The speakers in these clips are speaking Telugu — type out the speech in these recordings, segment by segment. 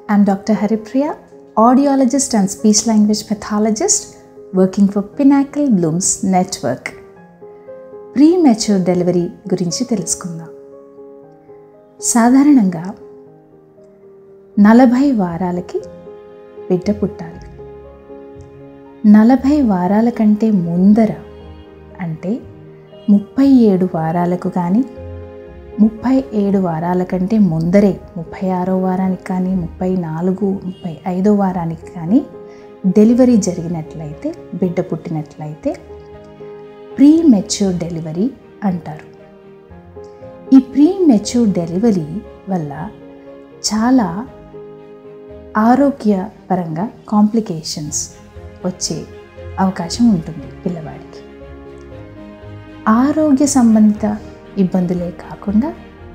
I'm Dr. Haripriya, audiologist and speech language pathologist working for Pinnacle Blooms Network. Premature delivery గురించి తెలుసుకుందాం సాధారణంగా నలభై వారాలకి బిడ్డ పుట్టాలి నలభై వారాల కంటే ముందర అంటే ముప్పై ఏడు వారాలకు కానీ ముప్పై ఏడు వారాల కంటే ముందరే ముప్పై ఆరో వారానికి కానీ ముప్పై నాలుగు ముప్పై ఐదో వారానికి కానీ డెలివరీ జరిగినట్లయితే బిడ్డ పుట్టినట్లయితే ప్రీ మెచ్యూర్ డెలివరీ అంటారు ఈ ప్రీ మెచ్యూర్ డెలివరీ వల్ల చాలా ఆరోగ్యపరంగా కాంప్లికేషన్స్ వచ్చే అవకాశం ఉంటుంది పిల్లవాడికి ఆరోగ్య సంబంధిత ఇబ్బందులే కాకుండా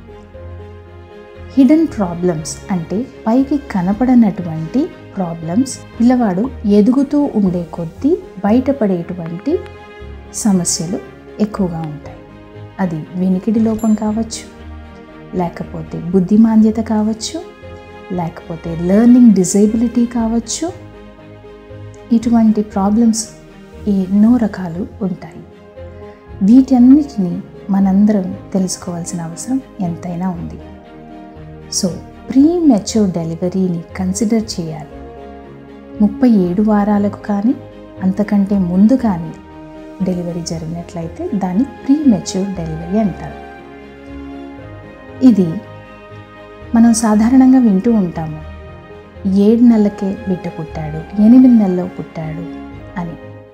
హిడెన్ ప్రాబ్లమ్స్ అంటే పైకి కనపడనటువంటి ప్రాబ్లమ్స్ పిల్లవాడు ఎదుగుతూ ఉండే కొద్దీ బయటపడేటువంటి సమస్యలు ఎక్కువగా ఉంటాయి అది వినికిడి లోపం కావచ్చు లేకపోతే బుద్ధిమాంద్యత కావచ్చు లేకపోతే లెర్నింగ్ డిజేబిలిటీ కావచ్చు ఇటువంటి ప్రాబ్లమ్స్ ఎన్నో రకాలు ఉంటాయి వీటన్నిటిని మనందరం తెలుసుకోవాల్సిన అవసరం ఎంతైనా ఉంది సో ప్రీ మెచ్యూర్ డెలివరీని కన్సిడర్ చేయాలి ముప్పై ఏడు వారాలకు కానీ అంతకంటే ముందు కానీ డెలివరీ జరిగినట్లయితే దాన్ని ప్రీ మెచ్యూర్ డెలివరీ అంటారు ఇది మనం సాధారణంగా వింటూ ఉంటాము ఏడు నెలలకే బిడ్డ పుట్టాడు ఎనిమిది నెలల్లో పుట్టాడు అని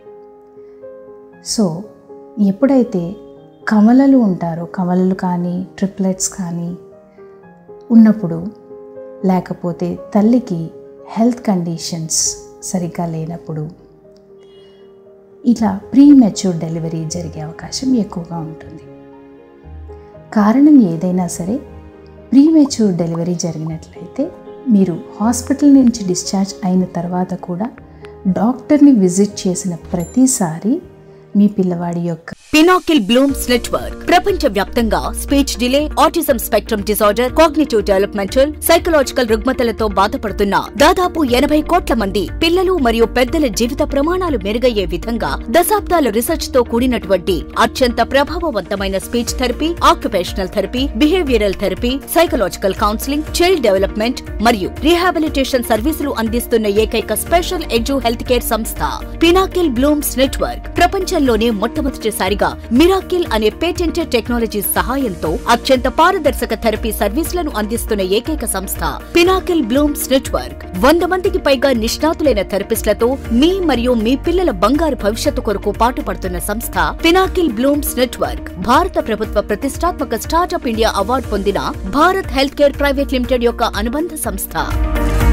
సో ఎప్పుడైతే కమలలు ఉంటారో కమలలు కానీ ట్రిప్లెట్స్ కానీ ఉన్నప్పుడు లేకపోతే తల్లికి హెల్త్ కండిషన్స్ సరిగ్గా లేనప్పుడు ఇలా ప్రీ మెచ్యూర్ డెలివరీ జరిగే అవకాశం ఎక్కువగా ఉంటుంది కారణం ఏదైనా సరే ప్రీ మెచ్యూర్ డెలివరీ జరిగినట్లయితే మీరు హాస్పిటల్ నుంచి డిశ్చార్జ్ అయిన తర్వాత కూడా డాక్టర్ని విజిట్ చేసిన ప్రతిసారి మీ పిల్లవాడి యొక్క పినాకిల్ బ్లూమ్స్ నెట్వర్క్ ప్రపంచ వ్యాప్తంగా speech delay autism spectrum disorder cognitive developmental psychological రుగ్మతలతో బాధపడుతున్న దాదాపు ఎనభై కోట్ల మంది పిల్లలు మరియు పెద్దల జీవిత ప్రమాణాలు మెరుగయ్యే విధంగా దశాబ్దాల రీసెర్చ్ తో కూడినటువంటి అత్యంత ప్రభావవంతమైన speech therapy occupational therapy behavioural therapy psychological counselling child development మరియు రీహాబిలిటేషన్ సర్వీసులు అందిస్తున్న ఏకైక స్పెషల్ ఎడ్యు హెల్త్ కేర్ సంస్థ పినాకిల్ బ్లూమ్స్ నెట్వర్క్ ప్రపంచంలోనే మొట్టమొదటిసారిగా మిరాకిల్ అనే పేటెంటెడ్ టెక్నాలజీ సహాయంతో అత్యంత పారదర్శక థెరపీ సర్వీసులను అందిస్తున్న ఏకైక సంస్థ పినాకిల్ బ్లూమ్స్ నెట్వర్క్ వంద మందికి పైగా నిష్ణాతులైన థెరపిస్టులతో మీ మరియు మీ పిల్లల బంగారు భవిష్యత్తు కొరకు పాటుపడుతున్న సంస్థ పినాకిల్ బ్లూమ్స్ నెట్వర్క్ భారత ప్రభుత్వ ప్రతిష్టాత్మక స్టార్టప్ ఇండియా అవార్డు పొందిన Bharat health care private limited యొక్క అనుబంధ సంస్థ